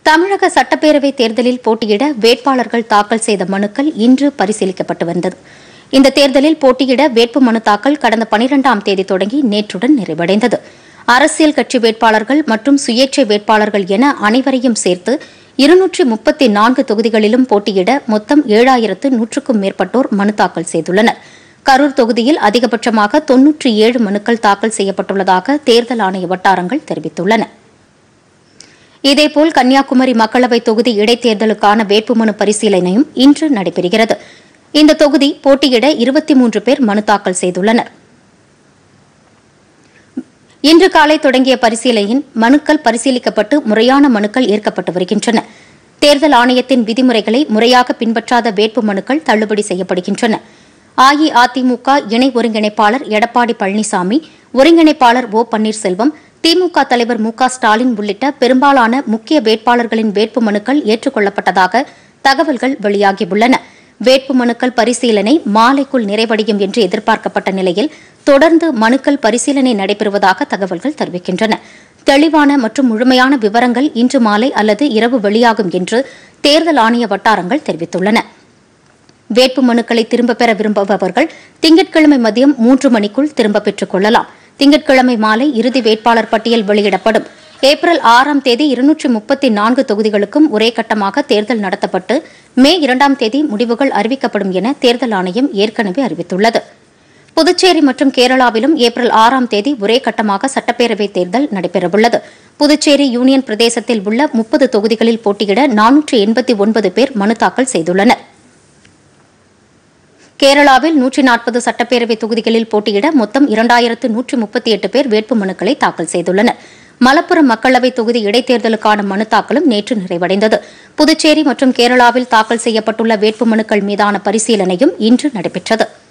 தமிழக சட்டப்பேரவை தேர்தலில் போட்டியிட வேட்பாளர்கள் தாக்கல் செய்த மனுக்கள் இன்று பரிசீலிக்கப்பட்டு வந்தது இந்த தேர்தலில் போட்டியிட வேட்பு மனு தாக்கல் கடந்த பனிரெண்டாம் தேதி தொடங்கி நேற்றுடன் நிறைவடைந்தது அரசியல் கட்சி வேட்பாளர்கள் மற்றும் சுயேட்சை வேட்பாளர்கள் என அனைவரையும் சேர்த்து இருநூற்றி முப்பத்தி நான்கு தொகுதிகளிலும் போட்டியிட மொத்தம் ஏழாயிரத்து நூற்றுக்கும் மேற்பட்டோர் மனு தாக்கல் செய்துள்ளனர் கரூர் தொகுதியில் அதிகபட்சமாக தொன்னூற்றி ஏழு மனுக்கள் தாக்கல் செய்யப்பட்டுள்ளதாக தேர்தல் ஆணைய வட்டாரங்கள் தெரிவித்துள்ளன இதேபோல் கன்னியாகுமரி மக்களவைத் தொகுதி இடைத்தேர்தலுக்கான வேட்புமனு பரிசீலனையும் இன்று நடைபெறுகிறது இந்த தொகுதி போட்டியிட இருபத்தி மூன்று பேர் மனு தாக்கல் செய்துள்ளனர் இன்று காலை தொடங்கிய பரிசீலனையின் மனுக்கள் பரிசீலிக்கப்பட்டு முறையான மனுக்கள் ஏற்கப்பட்டு வருகின்றன தேர்தல் ஆணையத்தின் விதிமுறைகளை முறையாக பின்பற்றாத வேட்பு மனுக்கள் தள்ளுபடி செய்யப்படுகின்றன அஇஅதிமுக இணை ஒருங்கிணைப்பாளர் எடப்பாடி பழனிசாமி ஒருங்கிணைப்பாளர் ஓ பன்னீர்செல்வம் திமுக தலைவர் மு க ஸ்டாலின் உள்ளிட்ட பெரும்பாலான முக்கிய வேட்பாளர்களின் வேட்பு மனுக்கள் ஏற்றுக் தகவல்கள் வெளியாகியுள்ளன வேட்பு மனுக்கள் பரிசீலனை மாலைக்குள் நிறைவடையும் என்று எதிர்பார்க்கப்பட்ட நிலையில் தொடர்ந்து மனுக்கள் பரிசீலனை நடைபெறுவதாக தகவல்கள் தெரிவிக்கின்றன தெளிவான மற்றும் முழுமையான விவரங்கள் இன்று மாலை அல்லது இரவு வெளியாகும் என்று தேர்தல் ஆணைய வட்டாரங்கள் தெரிவித்துள்ளன வேட்பு மனுக்களை திரும்பப் பெற விரும்புபவர்கள் திங்கட்கிழமை மதியம் மூன்று மணிக்குள் திரும்பப் பெற்றுக் கொள்ளலாம் திங்கட்கிழமை மாலை இறுதி வேட்பாளர் பட்டியல் வெளியிடப்படும் ஏப்ரல் ஆறாம் தேதி இருநூற்றி முப்பத்தி நான்கு தொகுதிகளுக்கும் ஒரே கட்டமாக தேர்தல் நடத்தப்பட்டு மே இரண்டாம் தேதி முடிவுகள் அறிவிக்கப்படும் என தேர்தல் ஆணையம் ஏற்கனவே அறிவித்துள்ளது புதுச்சேரி மற்றும் கேரளாவிலும் ஏப்ரல் ஆறாம் தேதி ஒரே கட்டமாக சட்டப்பேரவைத் தேர்தல் நடைபெறவுள்ளது புதுச்சேரி யூனியன் பிரதேசத்தில் உள்ள முப்பது தொகுதிகளில் போட்டியிட நானூற்று எண்பத்தி ஒன்பது பேர் மனு தாக்கல் செய்துள்ளனர் கேரளாவில் நூற்றி நாற்பது சட்டப்பேரவை தொகுதிகளில் போட்டியிட மொத்தம் இரண்டாயிரத்து நூற்றி முப்பத்தி எட்டு பேர் வேட்புமனுக்களை தாக்கல் செய்துள்ளனர் மலப்புரம் மக்களவைத் தொகுதி இடைத்தேர்தலுக்கான மனு தாக்கலும் நேற்று நிறைவடைந்தது புதுச்சேரி மற்றும் கேரளாவில் தாக்கல் செய்யப்பட்டுள்ள வேட்புமனுக்கள் மீதான பரிசீலனையும் இன்று நடைபெற்றது